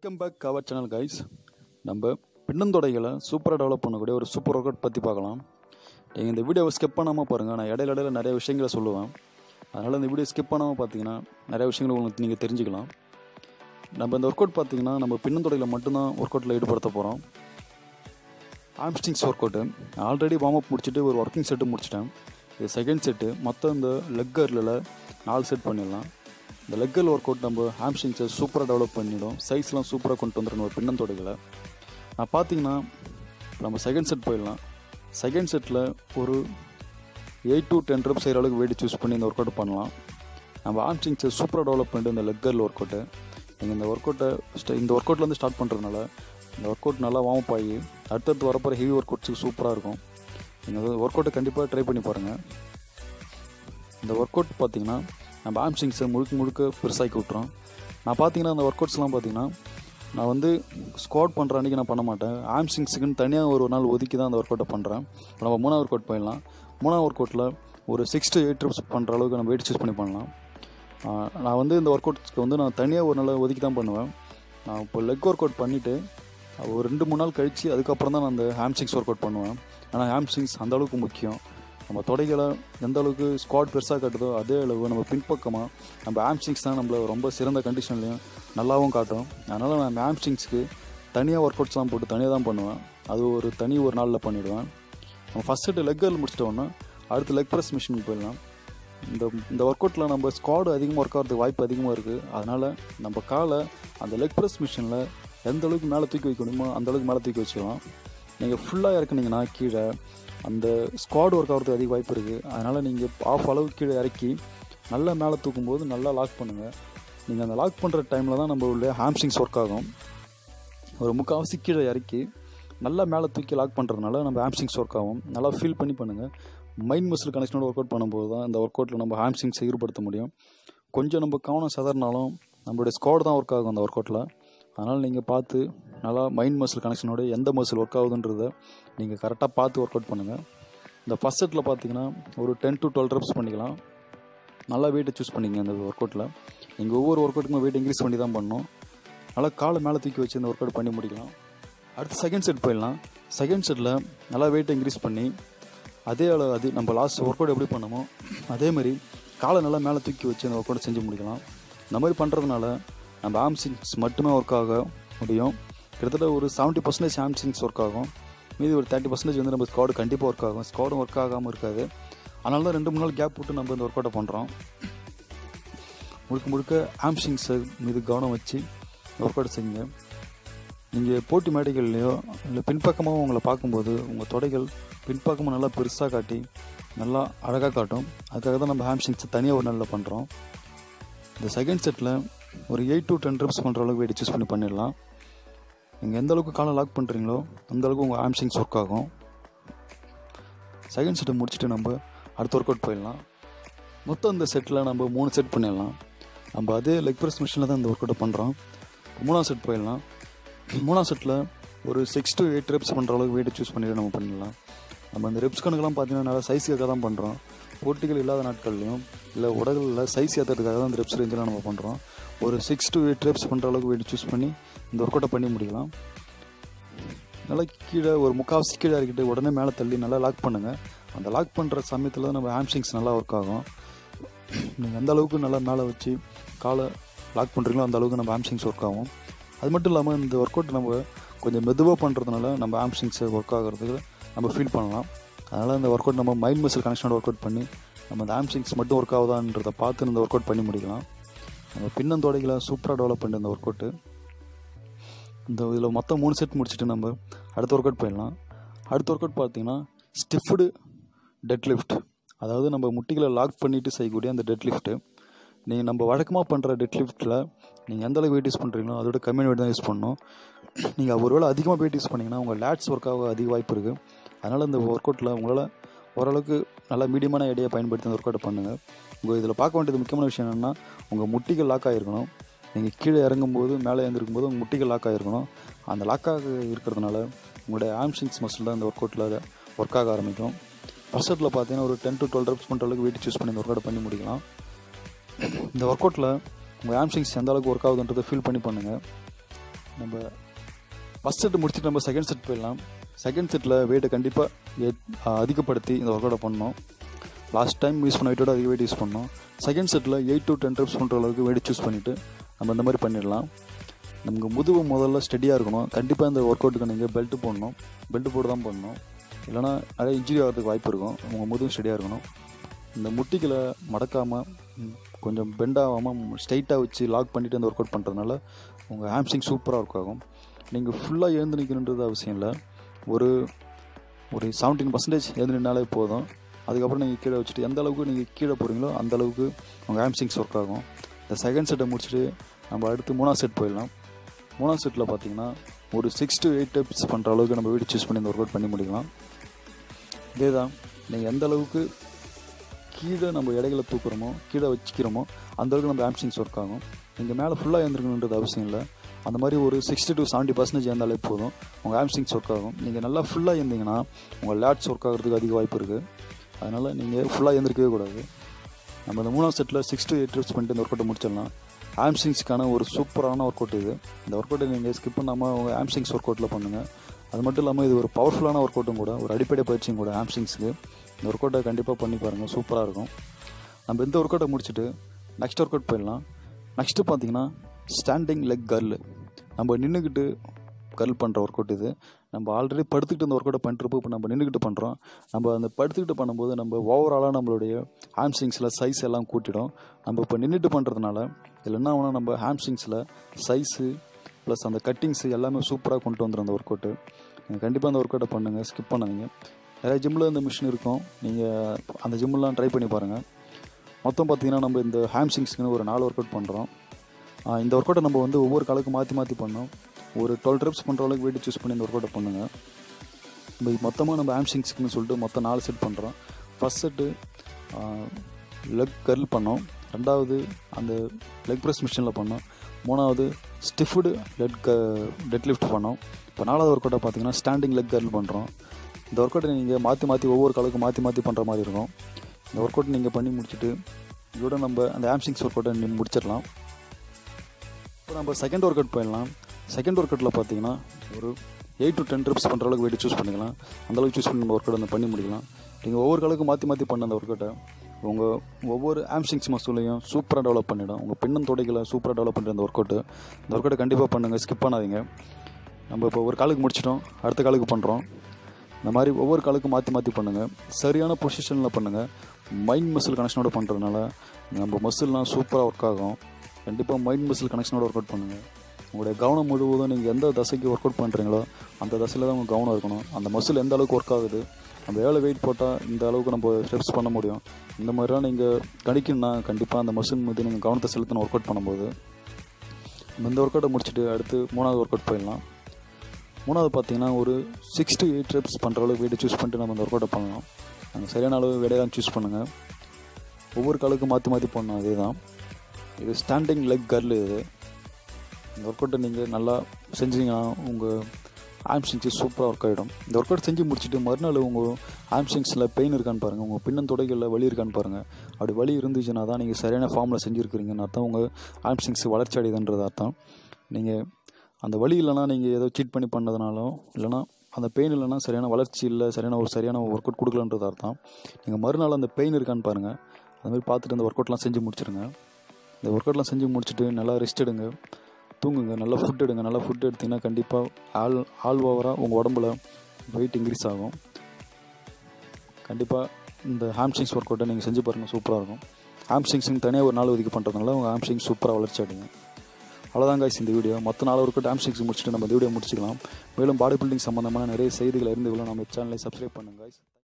welcome back cover channel guys நம்ம பின்னந்தொடைகளை சூப்பராக டெவலப் பண்ணக்கூடிய ஒரு சூப்பர் ஒர்க் அவுட் பற்றி பார்க்கலாம் நீங்கள் இந்த வீடியோவை ஸ்கிப் பண்ணாமல் பாருங்கள் நான் இடையில இடையில நிறைய விஷயங்களை சொல்லுவேன் அதனால் இந்த வீடியோ ஸ்கிப் பண்ணாமல் பார்த்தீங்கன்னா நிறைய விஷயங்கள் உங்களுக்கு நீங்கள் தெரிஞ்சுக்கலாம் நம்ம இந்த ஒர்க் அவுட் பார்த்தீங்கன்னா நம்ம பின்னந்தொடையில் மட்டும்தான் ஒர்க் அவுட்டில் ஈடுபடுத்த போகிறோம் hamstrings workout already warm up முடிச்சுட்டு ஒரு ஒர்க்கிங் செட்டு முடிச்சிட்டேன் இது செகண்ட் செட்டு மொத்தம் இந்த லெக் கர்லில் நாலு செட் பண்ணிடலாம் இந்த லெக்கல் ஒர்க் அவுட் நம்ம ஹாம்ஸ்ட்ரிங்ஸை சூப்பராக டெவலப் பண்ணிடும் சைஸ்லாம் சூப்பராக கொண்டு வந்துடணும் ஒரு பின்னந்தொடைகளை நான் பார்த்தீங்கன்னா நம்ம செகண்ட் செட் போயிடலாம் செகண்ட் செட்டில் ஒரு எயிட் டு டென் ட்ரிப் செய்கிற அளவுக்கு வெயிட் சூஸ் பண்ணி இந்த ஒர்க் அவுட் பண்ணலாம் நம்ம ஆம்ஸ்ட்ரிங்ஸை சூப்பராக டெவலப் பண்ணிட்டு இந்த லெக்கல் ஒர்க் அவுட்டு நீங்கள் இந்த ஒர்க் அவுட்டை இந்த ஒர்க் அவுட்லேருந்து ஸ்டார்ட் பண்ணுறதுனால இந்த ஒர்க் அவுட் நல்லா வார்ம் அப் ஆகி அடுத்தடுத்து வரப்போகிற ஹெவி ஒர்க் அவுட்ஸுக்கு சூப்பராக இருக்கும் நீங்கள் ஒர்க் அவுட்டை கண்டிப்பாக ட்ரை பண்ணி பாருங்கள் இந்த ஒர்க் அவுட் பார்த்தீங்கன்னா நம்ம ஆம்ஸ்ட்ரிங்ஸை முழுக்க முழுக்க பெருசாக்கி விட்றோம் நான் பார்த்தீங்கன்னா அந்த ஒர்க் அவுட்ஸ்லாம் பார்த்தீங்கன்னா நான் வந்து ஸ்குவாட் பண்ணுற அன்றைக்கி நான் பண்ண மாட்டேன் ஆம்ஸ்ட்ரிங்ஸுக்குன்னு தனியாக ஒரு நாள் ஒதுக்கி தான் அந்த ஒர்க் அவுட்டை பண்ணுறேன் இப்போ நம்ம மூணாவது ஒர்க் அவுட் போயிடலாம் மூணாவது ஒர்க் அவுட்டில் ஒரு சிக்ஸ் டு எயிட் ட்ரிப்ஸ் பண்ணுற அளவுக்கு நம்ம வெயிட் சூஸ் பண்ணி பண்ணலாம் ஆஹ் நான் வந்து இந்த ஒர்க் அவுட்ஸ்க்கு வந்து நான் தனியாக ஒரு நாள் ஒதுக்கி தான் பண்ணுவேன் நான் இப்போ லெக் ஒர்க் அவுட் பண்ணிவிட்டு ஒரு ரெண்டு மூணு நாள் கழித்து அதுக்கப்புறம் தான் நான் அந்த ஹாம்ஸ்ட்ரிங்ஸ் ஒர்க் அவுட் பண்ணுவேன் ஆனால் ஹாம்ஸ்ட்ரிங்ஸ் அந்த அளவுக்கு முக்கியம் நம்ம தொடைகளை எந்த அளவுக்கு ஸ்குவாட் பெருசாக கட்டுதோ அதே அளவு நம்ம பின்பக்கமாக நம்ம ஆம்ஸ்ட்ரிங்ஸ் தான் நம்மளை ரொம்ப சிறந்த கண்டிஷன்லையும் நல்லாவும் காட்டும் அதனால் நான் ஆம்ஸ்ட்ரிங்ஸ்க்கு தனியாக ஒர்க் அவுட்ஸ்லாம் போட்டு தனியாக தான் பண்ணுவேன் அது ஒரு தனி ஒரு நாளில் பண்ணிவிடுவேன் நம்ம ஃபஸ்ட் செட்டு லெக் கர்ல் முடிச்சிட்டோன்னா அடுத்து லெக் ப்ரெஸ் மிஷினுக்கு போயிடலாம் இந்த இந்த ஒர்க் அவுட்டில் நம்ம ஸ்குவாடு அதிகமாக ஒர்க் ஆகிறதுக்கு வாய்ப்பு அதிகமாக இருக்குது அதனால் நம்ம காலை அந்த லெக் ப்ரெஸ் மிஷினில் எந்த அளவுக்கு மேலே தூக்கி வைக்க முடியுமோ அந்த அளவுக்கு மேலே தூக்கி வச்சுக்கலாம் நீங்கள் ஃபுல்லாக இறக்குனீங்கன்னா கீழே அந்த ஸ்குவாட் ஒர்க் ஆகிறதுக்கு அதிக வாய்ப்பு இருக்குது அதனால் நீங்கள் ஆஃப் அளவு கீழே இறக்கி நல்லா மேலே தூக்கும்போது நல்லா லாக் பண்ணுங்கள் நீங்கள் அந்த லாக் பண்ணுற டைமில் தான் நம்ம உள்ள ஹாம்ஸ்ட்ரிங்ஸ் ஒர்க் ஆகும் ஒரு முக்கால்வாசி கீழே இறக்கி நல்லா மேலே தூக்கி லாக் பண்ணுறதுனால நம்ம ஹாம்ஸ்ட்ரிங்ஸ் ஒர்க் ஆகும் நல்லா ஃபீல் பண்ணி பண்ணுங்கள் மைண்ட் மசில் கனெக்ஷனோட ஒர்க் அவுட் பண்ணும்போது தான் இந்த ஒர்க் அவுட்டில் நம்ம ஹாம்ஸ்ட்ரிங்ஸை ஈடுபடுத்த முடியும் கொஞ்சம் நம்ம கவனம் சதறினாலும் நம்மளுடைய ஸ்குவாட் தான் ஒர்க் ஆகும் அந்த ஒர்க் அவுட்டில் அதனால் நீங்கள் பார்த்து நல்லா மைண்ட் மசில் கனெக்ஷனோட எந்த மசில் ஒர்க் ஆகுதுன்றதை நீங்கள் கரெக்டாக பார்த்து ஒர்க் அவுட் பண்ணுங்கள் இந்த ஃபஸ்ட் செட்டில் பார்த்தீங்கன்னா ஒரு டென் டு டுவெல் ரெப்ஸ் பண்ணிக்கலாம் நல்லா வெயிட்டை சூஸ் பண்ணிங்க இந்த ஒர்க் அவுட்டில் நீங்கள் ஒவ்வொரு ஒர்க் அவுட்டுக்கும் வெயிட் இன்க்ரீஸ் பண்ணி தான் பண்ணணும் நல்லா காலை மேலே தூக்கி வச்சு இந்த ஒர்க் அவுட் பண்ணி முடிக்கலாம் அடுத்து செகண்ட் செட் போயிடலாம் செகண்ட் செட்டில் நல்லா வெயிட்டை இன்க்ரீஸ் பண்ணி அதே அளவு அது நம்ம லாஸ்ட் ஒர்க் அவுட் எப்படி பண்ணமோ அதே மாதிரி காலை நல்லா மேலே தூக்கி வச்சு அந்த ஒர்க் அவுட் செஞ்சு முடிக்கலாம் இந்த மாதிரி பண்ணுறதுனால நம்ம ஆம்சிங்ஸ் மட்டுமே ஒர்க் ஆக முடியும் கிட்டத்தட்ட ஒரு செவன்ட்டி பர்சன்டேஜ் ஆம்சிங்ஸ் ஒர்க் ஆகும் மீதி ஒரு தேர்ட்டி பர்சன்டேஜ் வந்து நம்ம ஸ்குவாடு கண்டிப்பாக ஒர்க் ஆகும் ஸ்குவாடும் ஒர்க் ஆகாமல் இருக்காது அதனால தான் ரெண்டு மூணு நாள் கேப் விட்டு நம்ம இந்த ஒர்க் அவுட்டை பண்ணுறோம் முழுக்க முழுக்க ஆம்ஸ்ட்ரிங்ஸை மீது கவனம் வச்சு ஒர்க் அவுட் செய்யுங்க நீங்கள் போட்டி மேடைகள்லையோ இல்லை பின்பக்கமாக உங்களை பார்க்கும்போது உங்கள் தொடைகள் பின்பக்கமாக நல்லா பெருசாக காட்டி நல்லா அழகாக காட்டும் அதுக்காக தான் நம்ம ஹாம்ஸ்ட்ரிங்ஸை தனியாக ஒரு நாளில் பண்ணுறோம் இந்த செகண்ட் செட்டில் ஒரு எயிட் டு டென் ட்ரிப்ஸ் பண்ணுற அளவுக்கு வெயிட் சூஸ் பண்ணி பண்ணிடலாம் நீங்கள் எந்த அளவுக்கு காலை லாக் பண்ணுறீங்களோ அந்த அளவுக்கு உங்கள் ஹாம்ஸ்ட்ரிங்ஸ் ஒர்க் ஆகும் செகண்ட் செட்டை முடிச்சுட்டு நம்ம அடுத்த ஒர்க் அவுட் போயிடலாம் மொத்தம் இந்த செட்டில் நம்ம மூணு செட் பண்ணிடலாம் நம்ம அதே லெக் ப்ரெஸ் மிஷினில் தான் இந்த ஒர்க் அவுட் பண்ணுறோம் மூணாவது செட் போயிடலாம் மூணாவது செட்டில் ஒரு சிக்ஸ் டு எயிட் ரெப்ஸ் பண்ணுற அளவுக்கு வெயிட் சூஸ் பண்ணிட்டு நம்ம பண்ணிடலாம் நம்ம அந்த ரெப்ஸ் கணக்கெல்லாம் பார்த்தீங்கன்னா நல்லா சைஸுக்காக தான் பண்ணுறோம் போட்டிகள் இல்லாத நாட்கள்லையும் இல்லை உடல்களில் சைஸ் ஏற்றுறதுக்காக தான் அந்த ரெப்ஸ் ரேஞ்செலாம் நம்ம பண்ணுறோம் ஒரு சிக்ஸ் டு எயிட் ரெப்ஸ் பண்ணுற அளவுக்கு வெயிட் சூஸ் பண்ணி இந்த ஒர்க் அவுட்டை பண்ணி முடிக்கலாம் நல்லா கீழே ஒரு முக்கால்வாசி கீழே இறக்கிட்டு உடனே மேலே தள்ளி நல்லா லாக் பண்ணுங்கள் அந்த லாக் பண்ணுற சமயத்தில் தான் நம்ம ஹாம்ஸ்ட்ரிங்ஸ் நல்லா ஒர்க் ஆகும் நீங்கள் எந்த அளவுக்கு நல்லா மேலே வச்சு காலை லாக் பண்ணுறீங்களோ அந்த அளவுக்கு நம்ம ஹாம்ஸ்ட்ரிங்ஸ் ஒர்க் ஆகும் அது மட்டும் இல்லாமல் இந்த ஒர்க் அவுட் நம்ம கொஞ்சம் மெதுவாக பண்ணுறதுனால நம்ம ஹாம்ஸ்ட்ரிங்ஸ் ஒர்க் ஆகிறதுக்கு நம்ம ஃபீல் பண்ணலாம் அதனால் இந்த ஒர்க் அவுட் நம்ம மைண்ட் மசில் கனெக்ஷனோட ஒர்க் அவுட் பண்ணி நம்ம அந்த ஹாம்ஸ்ட்ரிங்ஸ் மட்டும் ஒர்க் ஆகுதான்றதை பார்த்து இந்த ஒர்க் அவுட் பண்ணி முடிக்கலாம் நம்ம பின்னந்தொடைகளை சூப்பராக டெவலப் பண்ணி இந்த ஒர்க் அவுட்டு இந்த இதில் மொத்தம் மூணு செட் முடிச்சுட்டு நம்ம அடுத்த ஒர்க் அவுட் போயிடலாம் அடுத்த ஒர்க் அவுட் பார்த்தீங்கன்னா ஸ்டிஃப்டு டெட் லிஃப்ட் அதாவது நம்ம முட்டிகளை லாக் பண்ணிவிட்டு செய்யக்கூடிய அந்த டெட் லிஃப்ட்டு நீங்கள் நம்ம வழக்கமாக பண்ணுற டெட் லிஃப்ட்டில் நீங்கள் எந்த அளவுக்கு வெயிட் யூஸ் பண்ணுறீங்களோ அதோட கம்மி வெயிட் தான் யூஸ் பண்ணணும் நீங்கள் ஒருவேளை அதிகமாக வெயிட் யூஸ் பண்ணிங்கன்னா உங்கள் லேட்ஸ் ஒர்க் ஆக அதிக வாய்ப்பு இருக்குது அதனால் இந்த ஒர்க் அவுட்டில் உங்களால் ஓரளவுக்கு நல்லா மீடியமான ஐடியா பயன்படுத்தி அந்த ஒர்க் அவுட் பண்ணுங்கள் உங்கள் இதில் பார்க்க வேண்டியது முக்கியமான விஷயம் என்னென்னா உங்கள் முட்டிகள் லாக் ஆகிருக்கணும் நீங்கள் கீழே இறங்கும்போது மேலே எழுந்திருக்கும் போது உங்கள் முட்டிகள் லாக் ஆகிருக்கணும் அந்த லாக்காக இருக்கிறதுனால உங்களுடைய ஆம்ஸ்ட்ரிங்ஸ் மசில் தான் இந்த ஒர்க் அவுட்டில் ஒர்க் ஆக ஆரம்பிக்கும் ஃபர்ஸ்ட் செட்டில் பார்த்தீங்கன்னா ஒரு டென் டு டுவெல் ரெப்ஸ் பண்ணுற அளவுக்கு வெயிட் சூஸ் பண்ணி இந்த ஒர்க் அவுட் பண்ணி முடிக்கலாம் இந்த ஒர்க் அவுட்டில் உங்கள் ஆம்ஸ்ட்ரிங்ஸ் எந்த அளவுக்கு ஒர்க் ஆகுதுன்றதை ஃபீல் பண்ணி பண்ணுங்கள் நம்ம ஃபஸ்ட் செட் முடிச்சுட்டு நம்ம செகண்ட் செட் போயிடலாம் செகண்ட் செட்டில் வெயிட்டை கண்டிப்பாக அதிகப்படுத்தி இந்த ஒர்க் அவுட்டை பண்ணோம் லாஸ்ட் டைம் யூஸ் பண்ண வெயிட்டோட அதிக வெயிட் யூஸ் பண்ணோம் செகண்ட் செட்டில் எயிட் டு டென் ட்ரிப்ஸ் பண்ணுற அளவுக்கு வெயிட் சூஸ் பண்ணிவிட்டு நம்ம இந்த மாதிரி பண்ணிடலாம் நமக்கு முதுகு முதல்ல ஸ்டெடியாக இருக்கணும் கண்டிப்பாக இந்த ஒர்க் அவுட்டுக்கு நீங்கள் பெல்ட் போடணும் பெல்ட் போட்டு தான் பண்ணணும் இல்லைனா நிறைய இன்ஜுரி ஆகிறதுக்கு வாய்ப்பு இருக்கும் உங்கள் முதுகு ஸ்டெடியாக இருக்கணும் இந்த முட்டிகளை மடக்காமல் கொஞ்சம் பெண்ட் ஆகாமல் ஸ்ட்ரைட்டாக வச்சு லாக் பண்ணிவிட்டு அந்த ஒர்க் அவுட் பண்ணுறதுனால உங்கள் ஹாம்ஸ்ட்ரிங் சூப்பராக ஒர்க் ஆகும் நீங்கள் ஃபுல்லாக எழுந்து நிற்கணுன்றது அவசியம் இல்லை ஒரு ஒரு செவன்டீன் பர்சன்டேஜ் எழுந்து நின்னாலே போதும் அதுக்கப்புறம் நீங்கள் கீழே வச்சுட்டு எந்த அளவுக்கு நீங்கள் கீழே போகிறீங்களோ அந்த அளவுக்கு உங்கள் ஹாம்ஸ்ட்ரிங்ஸ் ஒர்க் ஆகும் இந்த செகண்ட் செட்டை முடிச்சுட்டு நம்ம அடுத்து மூணாவது செட் போயிடலாம் மூணாவது செட்டில் பார்த்தீங்கன்னா ஒரு சிக்ஸ் டு எயிட் டெப்ஸ் பண்ணுற அளவுக்கு நம்ம வீடு சூஸ் பண்ணி இந்த ஒர்க் அவுட் பண்ணி முடிக்கலாம் இதே தான் நீங்கள் எந்த அளவுக்கு கீழே நம்ம இடைகளை தூக்குறோமோ கீழே வச்சுக்கிறோமோ அந்த அளவுக்கு நம்ம ஆம்ஸ்டிங்ஸ் ஒர்க் ஆகும் நீங்கள் மேலே ஃபுல்லாக எழுந்திருக்கணுன்றது அவசியம் இல்லை அந்த மாதிரி ஒரு சிக்ஸ்டி டு செவன்ட்டி பர்சன்டேஜ் இருந்தாலே போதும் உங்கள் ஆம்ஸ்டிங்ஸ் ஒர்க் ஆகும் நீங்கள் நல்லா ஃபுல்லாக இருந்தீங்கன்னா உங்கள் லேட்ஸ் ஒர்க் ஆகிறதுக்கு அதிக வாய்ப்பு இருக்குது அதனால் நீங்கள் ஃபுல்லாக எழுந்திருக்கவே கூடாது நம்ம இந்த மூணாவது செட்டில் சிக்ஸ் டு எயிட் ட்ரிப்ஸ் பண்ணிட்டு இந்த ஒர்க் அவுட்டை முடிச்சிடலாம் ஆம்ஸ்டிங்ஸ்க்கான ஒரு சூப்பரான ஒர்க் அவுட் இது இந்த ஒர்க் அவுட்டை நீங்கள் ஸ்கிப் பண்ணாமல் உங்கள் ஆம்ஸ்டிங்ஸ் ஒர்க் அவுட்டில் பண்ணுங்கள் அது மட்டும் இல்லாமல் இது ஒரு பவர்ஃபுல்லான ஒர்க் அவுட்டும் கூட ஒரு அடிப்படை பயிற்சியும் கூட ஆம்ஸ்டிங்ஸுக்கு இந்த ஒர்க் அவுட்டை கண்டிப்பாக பண்ணி பாருங்கள் சூப்பராக இருக்கும் நம்ம இந்த ஒர்க் அவுட்டை முடிச்சுட்டு நெக்ஸ்ட் ஒர்க் அவுட் போயிடலாம் நெக்ஸ்ட்டு பார்த்தீங்கன்னா ஸ்டாண்டிங் லெக் கர்ல் நம்ம நின்றுக்கிட்டு கர்ல் பண்ணுற ஒர்க் அவுட் இது நம்ம ஆல்ரெடி படுத்துக்கிட்டு இந்த ஒர்க் அவுட்டை பண்ணுறப்போ இப்போ நம்ம நின்றுக்கிட்டு பண்ணுறோம் நம்ம அந்த படுத்துக்கிட்டு பண்ணும்போது நம்ம ஓவராலாக நம்மளுடைய ஹாம்ஸ்ட்ரிங்ஸில் சைஸ் எல்லாம் கூட்டிடும் நம்ம இப்போ நின்றுட்டு பண்ணுறதுனால இதில் என்ன ஆகுனா நம்ம ஹாம்ஸ்ட்ரிங்ஸில் சைஸு ப்ளஸ் அந்த கட்டிங்ஸு எல்லாமே சூப்பராக கொண்டு வந்துடும் அந்த ஒர்க் அவுட்டு நீங்கள் கண்டிப்பாக அந்த ஒர்க் அவுட்டை பண்ணுங்கள் ஸ்கிப் பண்ணாதீங்க நிறைய ஜிம்மில் இந்த மிஷின் இருக்கும் நீங்கள் அந்த ஜிம்மெலாம் ட்ரை பண்ணி பாருங்கள் மொத்தம் பார்த்தீங்கன்னா நம்ம இந்த ஹாம்ஸ்ட்ரிங்ஸ்க்குன்னு ஒரு நாலு ஒர்க் அவுட் பண்ணுறோம் இந்த ஒர்க் அவுட்டை நம்ம வந்து ஒவ்வொரு காலுக்கு மாற்றி மாற்றி பண்ணோம் ஒரு டுவெல் ட்ரிப்ஸ் பண்ணுற அளவுக்கு வெயிட் சூஸ் பண்ணி இந்த ஒர்க் அவுட்டை பண்ணுங்கள் நம்ம மொத்தமாக நம்ம ஆம்ஸ்டிங்ஸ்க்குன்னு சொல்லிட்டு மொத்தம் நாலு செட் பண்ணுறோம் ஃபஸ்ட் செட்டு லெக் கர்ல் பண்ணோம் ரெண்டாவது அந்த லெக் ப்ரெஸ் மிஷினில் பண்ணோம் மூணாவது ஸ்டிஃப்டு லெட் க டெட் லிஃப்ட் பண்ணோம் இப்போ நாலாவது ஒர்க் அவுட்டை பார்த்தீங்கன்னா ஸ்டாண்டிங் லெக் கர்ல் பண்ணுறோம் இந்த ஒர்க் அவுட்டை நீங்கள் மாற்றி மாற்றி ஒவ்வொரு காலுக்கும் மாற்றி மாற்றி பண்ணுற மாதிரி இருக்கும் இந்த ஒர்க் அவுட் நீங்கள் பண்ணி முடிச்சுட்டு இதோட நம்ம அந்த ஆம்ஸ்டிங்ஸ் ஒர்க் அவுட்டை முடிச்சிடலாம் இப்போ நம்ம செகண்ட் ஒர்க் அவுட் போயிடலாம் செகண்ட் ஒர்க் அவுட்டில் பார்த்தீங்கன்னா ஒரு எயிட் டு டென் ட்ரிப்ஸ் பண்ணுற அளவுக்கு வெயிட் சூஸ் பண்ணிக்கலாம் அந்தளவுக்கு சூஸ் பண்ணி நம்ம ஒர்க் அவுட் வந்து பண்ணி முடிக்கலாம் நீங்கள் ஒவ்வொரு காலுக்கு மாற்றி மாற்றி பண்ண அந்த ஒர்க் அவுட்டை உங்கள் ஒவ்வொரு ஆம்ஸ்டிங்ஸ் மசூலையும் சூப்பராக டெவலப் பண்ணிடும் உங்கள் பின்னும் தொடைகளை சூப்பராக டெவலப் பண்ணுற அந்த ஒர்க் அவுட்டு இந்த ஒர்க் அவுட்டை கண்டிப்பாக பண்ணுங்கள் ஸ்கிப் பண்ணாதீங்க நம்ம இப்போ ஒரு காலுக்கு முடிச்சிட்டோம் அடுத்த காலுக்கு பண்ணுறோம் இந்த மாதிரி ஒவ்வொரு காலுக்கும் மாற்றி மாற்றி பண்ணுங்கள் சரியான பொசிஷனில் பண்ணுங்கள் மைண்ட் மசில் கனெக்ஷனோட பண்ணுறதுனால நம்ம மசில்லாம் சூப்பராக ஒர்க் ஆகும் கண்டிப்பாக மைண்ட் மசில் கனெக்ஷனோட ஒர்க் அவுட் பண்ணுங்கள் உங்களுடைய கவனம் முழுவதும் நீங்கள் எந்த தசைக்கு ஒர்க் அவுட் பண்ணுறீங்களோ அந்த தசையில் தான் உங்கள் கவனம் இருக்கணும் அந்த மசில் எந்த அளவுக்கு ஒர்க் ஆகுது நம்ம எவ்வளோ வெயிட் போட்டால் இந்த அளவுக்கு நம்ம ஸ்டெப்ஸ் பண்ண முடியும் இந்த மாதிரிலாம் நீங்கள் கணிக்கணும்னா கண்டிப்பாக அந்த மசில் மீது நீங்கள் கவனத்தை செலுத்தணும் ஒர்க் அவுட் பண்ணும்போது இந்த ஒர்க் அவுட்டை முடிச்சுட்டு அடுத்து மூணாவது ஒர்க் அவுட் போயிடலாம் மூணாவது பார்த்தீங்கன்னா ஒரு சிக்ஸ் டு எயிட் ரெப்ஸ் பண்ணுற அளவுக்கு வெயிட்டை சூஸ் பண்ணிட்டு நம்ம அந்த ஒர்க் அவுட்டை பண்ணலாம் அந்த சரியான அளவு வெடையை தான் சூஸ் பண்ணுங்கள் ஒவ்வொரு காலுக்கும் மாற்றி மாற்றி பண்ணணும் அதே தான் இது ஸ்டாண்டிங் லெக் கர்ல் இது இந்த ஒர்க் அவுட்டை நீங்கள் நல்லா செஞ்சீங்கன்னா உங்கள் ஆம்ஸ்டிங்ஸ் சூப்பராக ஒர்க் ஆகிடும் இந்த ஒர்க் அவுட் செஞ்சு முடிச்சுட்டு மறுநாள் உங்கள் ஆம்ஸ்டிங்ஸில் பெயின் இருக்கான்னு பாருங்கள் உங்கள் பின்னன் தொடைகளில் வலி இருக்கான்னு பாருங்கள் அப்படி வலி இருந்துச்சுன்னா தான் நீங்கள் சரியான ஃபார்மில் செஞ்சுருக்கிறீங்கன்னு அர்த்தம் உங்கள் ஆம்ஸ்டிங்ஸ் வளர்ச்சி அடையுதுன்றது அர்த்தம் நீங்கள் அந்த வலி இல்லைனா நீங்கள் ஏதோ சீட் பண்ணி பண்ணதுனாலும் இல்லைனா அந்த பெயின் இல்லைனா சரியான வளர்ச்சி இல்லை சரியான ஒரு சரியான ஒர்க் அவுட் கொடுக்கலன்றது அர்த்தம் நீங்கள் மறுநாள் அந்த பெயின் இருக்கான்னு பாருங்கள் அது மாதிரி பார்த்துட்டு அந்த ஒர்க் அவுட்லாம் செஞ்சு முடிச்சிருங்க இந்த ஒர்க் அவுட்லாம் செஞ்சு முடிச்சுட்டு நல்லா ரெஸ்ட் எடுங்க தூங்குங்க நல்லா ஃபுட் எடுங்க நல்லா ஃபுட் எடுத்திங்கன்னா கண்டிப்பாக ஆல் ஆல் ஓவராக உங்கள் உடம்புல வெயிட் இன்க்ரீஸ் ஆகும் கண்டிப்பாக இந்த ஹாம்ஸ்ட்ரிங்ஸ் ஒர்க் அவுட்டை நீங்கள் செஞ்சு பாருங்கள் சூப்பராக இருக்கும் ஹாம்ஸ்ட்ரிங்ஸுக்கு தனியாக ஒரு நாள் ஒதுக்கி பண்ணுறதுனால உங்கள் ஹாம்ஸ்ட்ரிங் சூப்பராக வளர்ச்சி அடைங்க அவ்வளோதான் guys இந்த வீடியோ மற்ற நாள் ஒர்க் அவுட் ஹாம்ஸ்ட்ரிங்ஸ் முடிச்சுட்டு நம்ம இந்த வீடியோ முடிச்சுக்கலாம் மேலும் பாடி பில்டிங் சம்மந்தமான நிறைய செய்திகள் அறிந்து கொள்ள நம்ம சேனலை சப்ஸ்கிரைப் பண்ணுங்க guys